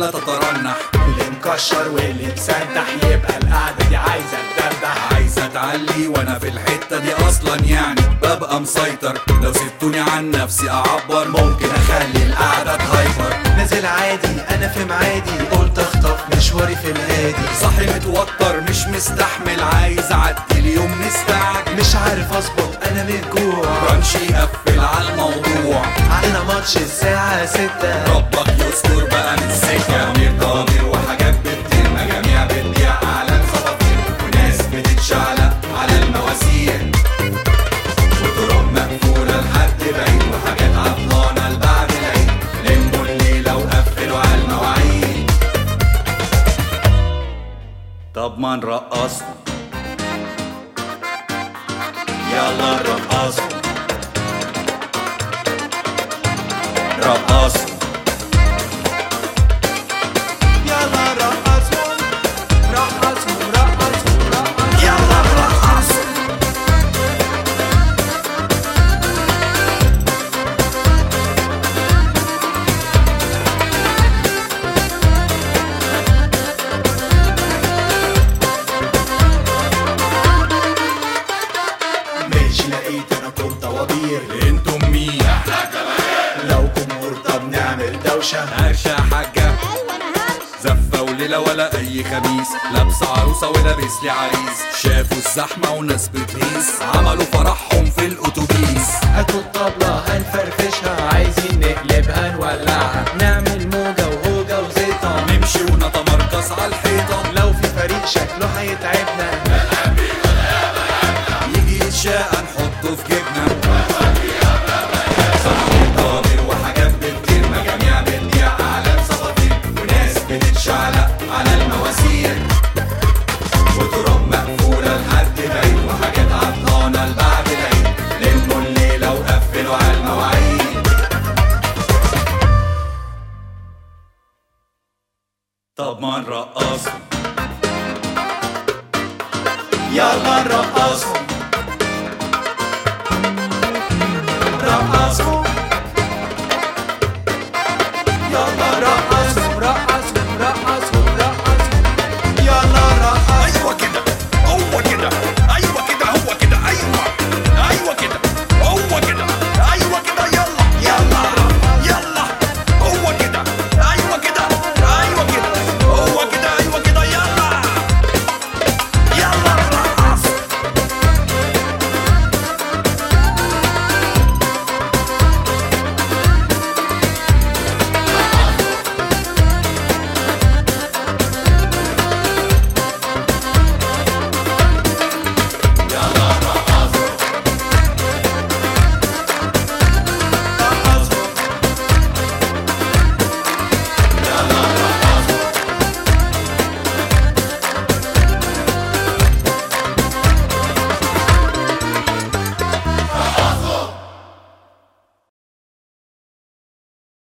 ولا تترنح اللي مكشر واللي مسنتح يبقى القعدة دي عايزة تدردح عايزة تعلي وانا في الحتة دي اصلا يعني ببقى مسيطر لو سبتوني عن نفسي اعبر ممكن اخلي القعدة تهايبر نازل عادي انا في معادي قلت اخطف مشواري في الهادي صاحي متوتر مش مستحمل عايز اعدي اليوم نستعجل مش عارف اظبط انا من جوع برانش يقفل على الموضوع علينا ماتش الساعة ستة ربك يستر بقى من السكة ضمير ضمير وحاجات بتطير مجاميع بتبيع اعلان خطافير وناس بتتشعلق على المواسير وطرق مقفولة لحد بعيد وحاجات عطلانة لبعد العيد لموا الليلة وقفلوا على المواعيد طب ما نرقصهم يلا نرقصهم رقصهم يلا رقصهم رقصهم رقصهم رقصهم يلا نرقصهم ماشي لقيت انا كنت طوابير انتم مين لو جمهور طب نعمل دوشة هرشة حاجة زفة وليلة ولا أي خميس لابسة عروسة ولابس لي عريس شافوا الزحمة وناس بتهيس عملوا فرحهم في الأتوبيس هاتوا الطبلة هنفرفشها عايزين نقلبها نولعها نعمل موجة وهوجة وزيطة نمشي ونتمركز على الحيطة لو في فريق شكله هيتعبنا يجي يتشاقى نحطه في جيبنا صحيح ضامر وحاجات بتطير مجاميع بتبيع أعلام صفاطير وناس بتتشعلق على المواسير وطرق مقفولة لحد بعيد وحاجات عطلانة لبعد العيد لموا الليلة وقفلوا على المواعيد طب ما نرقصهم يلا نرقصهم